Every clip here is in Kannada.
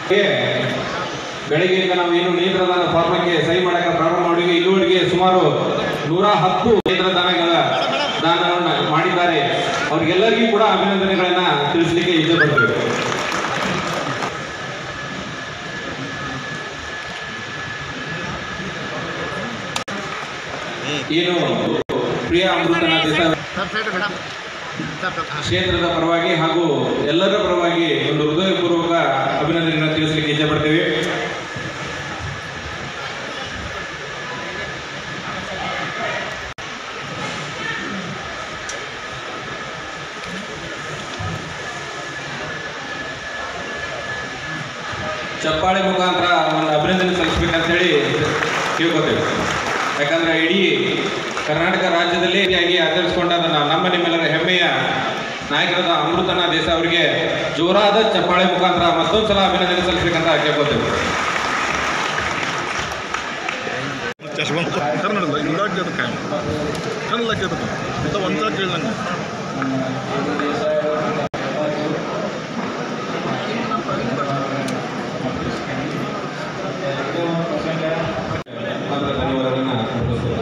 ಬೆಳಗ್ಗೆಯಿಂದ ನಾವು ಏನು ನೇತ್ರದಾನ ಫಾರ್ಮಕ್ಕೆ ಸಹಿ ಮಾಡಕ್ಕೆ ಪ್ರಾರಂಭ ಮಾಡಿದ್ವಿ ಇಲ್ಲಿವರೆಗೆ ಸುಮಾರು ನೂರ ಹತ್ತು ನೇತ್ರದಾನಗಳ ದಾನವನ್ನು ಮಾಡಿದ್ದಾರೆ ಅವ್ರಿಗೆಲ್ಲರಿಗೂ ಕೂಡ ಅಭಿನಂದನೆಗಳನ್ನ ತಿಳಿಸಲಿಕ್ಕೆ ಇಷ್ಟಪಡ್ತೇವೆ ಏನು ಪ್ರಿಯ ಅಮೃತನಾಥ ದೇಸಾಯಿ ಕ್ಷೇತ್ರದ ಪರವಾಗಿ ಹಾಗೂ ಎಲ್ಲರ ಪರವಾಗಿ ಒಂದು ಹೃದಯಪೂರ್ವಕ ಅಭಿನಂದನೆಗಳನ್ನು ತಿಳಿಸಲಿಕ್ಕೆ ಇಷ್ಟಪಡ್ತೇವೆ ಚಪ್ಪಾಳೆ ಮುಖಾಂತರ ಒಂದು ಅಭಿನಂದನೆ ಸಲ್ಲಿಸಬೇಕಂತ ಹೇಳಿ ಕೇಳ್ಕೊತೇವೆ ಯಾಕಂದ್ರೆ ಇಡೀ ಕರ್ನಾಟಕ ರಾಜ್ಯದಲ್ಲಿ ಆಗಿ ಆಚರಿಸಿಕೊಂಡ ನನ್ನ- ನಮ್ಮ ನಿಮ್ಮೆಲ್ಲರ ಹೆಮ್ಮೆಯ ನಾಯಕರಾದ ಅಮೃತನ ದೇಶ ಅವರಿಗೆ ಜೋರಾದ ಚಪ್ಪಾಳೆ ಮುಖಾಂತರ ಮತ್ತೊಂದು ಸಲ ಅಭಿನಂದನೆ ಸಲ್ಲಿಸಬೇಕಂತ ಕೇಳ್ಕೊತೇವೆ ಯಶವಂತ ಕನ್ನಡದ ಇಲ್ಲಾಗ್ಯದ ಕಾಯ ಕನ್ನಡದ ಅಂತ ಒಂದ ಕೇಳಿದಂಗೆ ಮಾತ್ರ ಧನ್ಯವಾದಗಳನ್ನ ಅರ್ಪಿಸ್ತೇವೆ.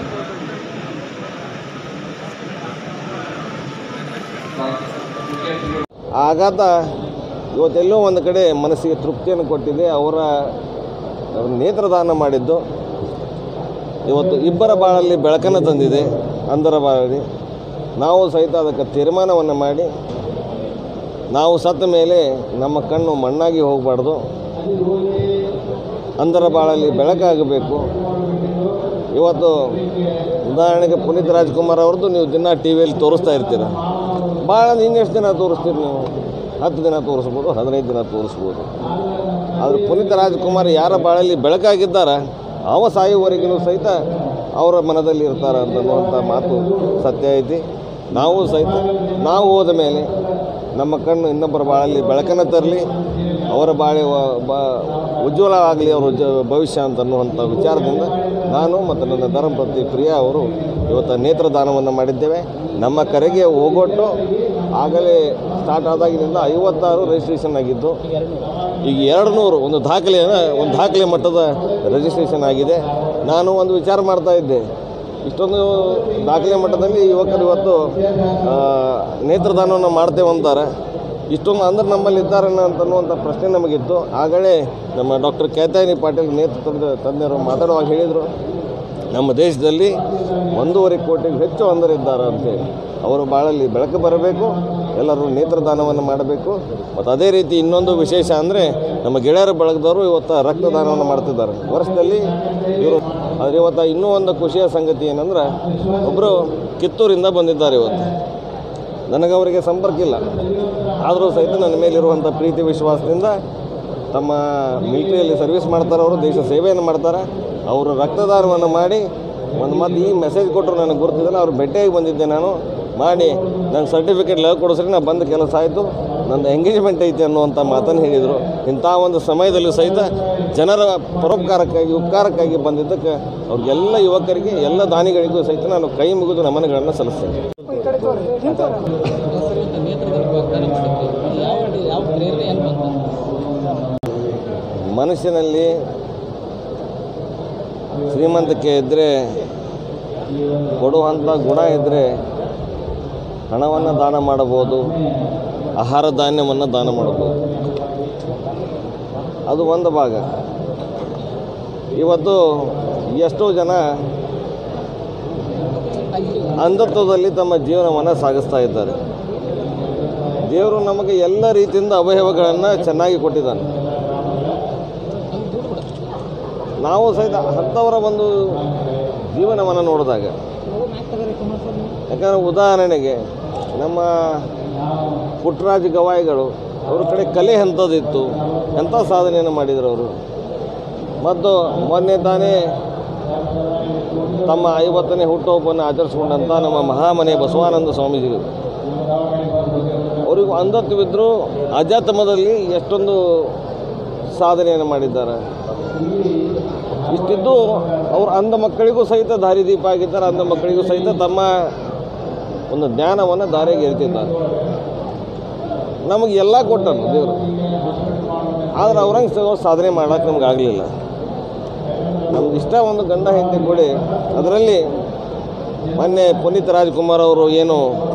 ಆಘಾತ ಇವತ್ತೆಲ್ಲೋ ಒಂದು ಕಡೆ ಮನಸ್ಸಿಗೆ ತೃಪ್ತಿಯನ್ನು ಕೊಟ್ಟಿದೆ ಅವರ ನೇತ್ರದಾನ ಮಾಡಿದ್ದು ಇವತ್ತು ಇಬ್ಬರ ಬಾಳಲ್ಲಿ ಬೆಳಕನ್ನು ತಂದಿದೆ ಅಂಧರ ಬಾಳಲ್ಲಿ ನಾವು ಸಹಿತ ಅದಕ್ಕೆ ತೀರ್ಮಾನವನ್ನು ಮಾಡಿ ನಾವು ಸತ್ತ ಮೇಲೆ ನಮ್ಮ ಕಣ್ಣು ಮಣ್ಣಾಗಿ ಹೋಗಬಾರ್ದು ಅಂಧರ ಬಾಳಲ್ಲಿ ಬೆಳಕಾಗಬೇಕು ಇವತ್ತು ಉದಾಹರಣೆಗೆ ಪುನೀತ್ ರಾಜ್ಕುಮಾರ್ ಅವ್ರದ್ದು ನೀವು ದಿನ ಟಿ ವಿಯಲ್ಲಿ ತೋರಿಸ್ತಾ ಇರ್ತೀರ ಭಾಳ ಇನ್ನೆಷ್ಟು ದಿನ ತೋರಿಸ್ತೀರಿ ನೀವು ಹತ್ತು ದಿನ ತೋರಿಸ್ಬೋದು ಹದಿನೈದು ದಿನ ತೋರಿಸ್ಬೋದು ಆದರೆ ಪುನೀತ್ ರಾಜ್ಕುಮಾರ್ ಯಾರ ಬಾಳಲ್ಲಿ ಬೆಳಕಾಗಿದ್ದಾರ ಅವ ಸಾಯುವವರೆಗೂ ಸಹಿತ ಅವರ ಮನದಲ್ಲಿ ಇರ್ತಾರೆ ಅಂತನ್ನುವಂಥ ಮಾತು ಸತ್ಯ ಐತಿ ನಾವು ಸಹಿತ ನಾವು ಹೋದ ಮೇಲೆ ನಮ್ಮ ಕಣ್ಣು ಇನ್ನೊಬ್ಬರ ಬಾಳಲ್ಲಿ ಬೆಳಕನ್ನು ತರಲಿ ಅವರ ಬಾಳೆ ವ- ಬ ಉಜ್ವಲ ಆಗಲಿ ಅವರ ಉಜ್ಜ ಭವಿಷ್ಯ ಅಂತನ್ನುವಂಥ ವಿಚಾರದಿಂದ ನಾನು ಮತ್ತು ನನ್ನ ಧರ್ಮಪತ್ನಿ ಪ್ರಿಯಾ ಅವರು ಇವತ್ತು ನೇತ್ರದಾನವನ್ನು ಮಾಡಿದ್ದೇವೆ ನಮ್ಮ ಕರೆಗೆ ಹೋಗೊಟ್ಟು ಆಗಲೇ ಸ್ಟಾರ್ಟ್ ಆದಾಗಿನಿಂದ ಐವತ್ತಾರು ರಿಜಿಸ್ಟ್ರೇಷನ್ ಆಗಿದ್ದು ಈಗ ಎರಡು ನೂರು ಒಂದು ದಾಖಲೆಯನ್ನು ಒಂದು ದಾಖಲೆ ಮಟ್ಟದ ರಿಜಿಸ್ಟ್ರೇಷನ್ ಆಗಿದೆ ನಾನು ಒಂದು ವಿಚಾರ ಮಾಡ್ತಾ ಇದ್ದೆ ಇಷ್ಟೊಂದು ದಾಖಲೆ ಮಟ್ಟದಲ್ಲಿ ಯುವಕರು ಇವತ್ತು ಆ, ನೇತ್ರದಾನವನ್ನು ಮಾಡ್ತೇವೆ ಅಂತಾರೆ ಇಷ್ಟೊಂದು ಅಂದ್ರೆ ನಮ್ಮಲ್ಲಿ ಇದ್ದಾರೆ ಅಂತನ್ನುವಂಥ ಪ್ರಶ್ನೆ ನಮಗಿತ್ತು ಆಗಲೇ ನಮ್ಮ ಡಾಕ್ಟರ್ ಕೇತಾಯಿನಿ ಪಾಟೀಲ್ ನೇತೃತ್ವದ ತಜ್ಞರು ಮಾತಾಡುವಾಗ ಹೇಳಿದರು ನಮ್ಮ ದೇಶದಲ್ಲಿ ಒಂದೂವರೆ ಕೋಟಿಗೂ ಹೆಚ್ಚು ಅಂಧರಿದ್ದಾರೆ ಅಂತೇಳಿ ಅವರು ಬಾಳಲ್ಲಿ ಬೆಳಕು ಬರಬೇಕು ಎಲ್ಲರೂ ನೇತ್ರದಾನವನ್ನು ಮಾಡಬೇಕು ಮತ್ತು ಅದೇ ರೀತಿ ಇನ್ನೊಂದು ವಿಶೇಷ ಅಂದರೆ ನಮ್ಮ ಗೆಳೆಯರ ಬಳಗದವರು ಇವತ್ತು ರಕ್ತದಾನವನ್ನು ಮಾಡ್ತಿದ್ದಾರೆ ವರ್ಷದಲ್ಲಿ ಇವರು ಆದರೆ ಇವತ್ತು ಇನ್ನೂ ಒಂದು ಖುಷಿಯ ಸಂಗತಿ ಏನಂದ್ರೆ ಒಬ್ಬರು ಕಿತ್ತೂರಿಂದ ಬಂದಿದ್ದಾರೆ ಇವತ್ತು ನನಗೆ ಅವರಿಗೆ ಸಂಪರ್ಕ ಇಲ್ಲ ಆದರೂ ಸಹಿತ ನನ್ನ ಮೇಲಿರುವಂಥ ಪ್ರೀತಿ ವಿಶ್ವಾಸದಿಂದ ತಮ್ಮ ಮಿಲಿಟರಿಯಲ್ಲಿ ಸರ್ವಿಸ್ ಮಾಡ್ತಾರೆ ಅವರು ದೇಶ ಸೇವೆಯನ್ನು ಮಾಡ್ತಾರೆ ಅವರು ರಕ್ತದಾನವನ್ನು ಮಾಡಿ ಒಂದು ಮಾತು ಈ ಮೆಸೇಜ್ ಕೊಟ್ಟರು ನನಗೆ ಗುರುತಿದ್ದಲ್ಲ ಅವ್ರು ಭೇಟಿಯಾಗಿ ಬಂದಿದ್ದೆ ನಾನು ಮಾಡಿ ನಂಗೆ ಸರ್ಟಿಫಿಕೇಟ್ ಲೆಕ್ಕ ಕೊಡಿಸ್ರಿ ನಾನು ಬಂದ ಕೆಲಸ ಆಯಿತು ನಂದು ಎಂಗೇಜ್ಮೆಂಟ್ ಐತಿ ಅನ್ನುವಂಥ ಮಾತನ್ನು ಹೇಳಿದರು ಇಂಥ ಒಂದು ಸಮಯದಲ್ಲಿ ಸಹಿತ ಜನರ ಪರೋಪಕಾರಕ್ಕಾಗಿ ಉಪಕಾರಕ್ಕಾಗಿ ಬಂದಿದ್ದಕ್ಕೆ ಅವ್ರಿಗೆಲ್ಲ ಯುವಕರಿಗೆ ಎಲ್ಲ ದಾನಿಗಳಿಗೂ ಸಹಿತ ನಾನು ಕೈ ಮುಗಿದು ನಮನಗಳನ್ನು ಸಲ್ಲಿಸ್ತೇನೆ ಮನುಷ್ಯನಲ್ಲಿ ಶ್ರೀಮಂತಿಕೆ ಇದ್ದರೆ ಕೊಡುವಂಥ ಗುಣ ಇದ್ದರೆ ಹಣವನ್ನು ದಾನ ಮಾಡಬಹುದು ಆಹಾರ ಧಾನ್ಯವನ್ನು ದಾನ ಮಾಡಬಹುದು ಅದು ಒಂದು ಭಾಗ ಇವತ್ತು ಎಷ್ಟೋ ಜನ ಅಂಧತ್ವದಲ್ಲಿ ತಮ್ಮ ಜೀವನವನ್ನು ಸಾಗಿಸ್ತಾ ಇದ್ದಾರೆ ದೇವರು ನಮಗೆ ಎಲ್ಲ ರೀತಿಯಿಂದ ಅವಯವಗಳನ್ನು ಚೆನ್ನಾಗಿ ಕೊಟ್ಟಿದ್ದಾನೆ ನಾವು ಸಹಿತ ಅಂಥವರ ಒಂದು ಜೀವನವನ್ನು ನೋಡಿದಾಗ ಯಾಕಂದರೆ ಉದಾಹರಣೆಗೆ ನಮ್ಮ ಪುಟ್ಟರಾಜ ಗವಾಯಿಗಳು ಅವ್ರ ಕಡೆ ಕಲೆ ಎಂಥದ್ದಿತ್ತು ಎಂಥ ಸಾಧನೆಯನ್ನು ಮಾಡಿದರು ಅವರು ಮತ್ತು ಮೊನ್ನೆ ತಾನೇ ತಮ್ಮ ಐವತ್ತನೇ ಹುಟ್ಟುಹಬ್ಬವನ್ನು ಆಚರಿಸ್ಕೊಂಡಂಥ ನಮ್ಮ ಮಹಾಮನೆ ಬಸವಾನಂದ ಸ್ವಾಮೀಜಿಗಳು ಅವರಿಗೂ ಅಂಧತ್ವವಿದ್ದರೂ ಅಧ್ಯಾತ್ಮದಲ್ಲಿ ಎಷ್ಟೊಂದು ಸಾಧನೆಯನ್ನು ಮಾಡಿದ್ದಾರೆ ಇಷ್ಟಿದ್ದು ಅವರು ಅಂಧ ಮಕ್ಕಳಿಗೂ ಸಹಿತ ದಾರಿದೀಪ ಆಗಿದ್ದಾರೆ ಅಂಧ ಮಕ್ಕಳಿಗೂ ಸಹಿತ ತಮ್ಮ ಒಂದು ಜ್ಞಾನವನ್ನು ದಾರಿಗೆ ಇರ್ತಿದ್ದಾರೆ ನಮಗೆ ಎಲ್ಲ ಕೊಟ್ಟನು ದೇವರು ಆದ್ರೆ ಔರಂಗಸೇಬ್ ಸಾಧನೆ ಮಾಡೋಕೆ ನಮ್ಗೆ ಆಗಲಿಲ್ಲ ನಮ್ಗೆ ಇಷ್ಟ ಒಂದು ಗಂಡ ಹೆಂಡತಿ ಕೂಡಿ ಅದರಲ್ಲಿ ಮೊನ್ನೆ ಪುನೀತ್ ರಾಜ್ಕುಮಾರ್ ಅವರು ಏನು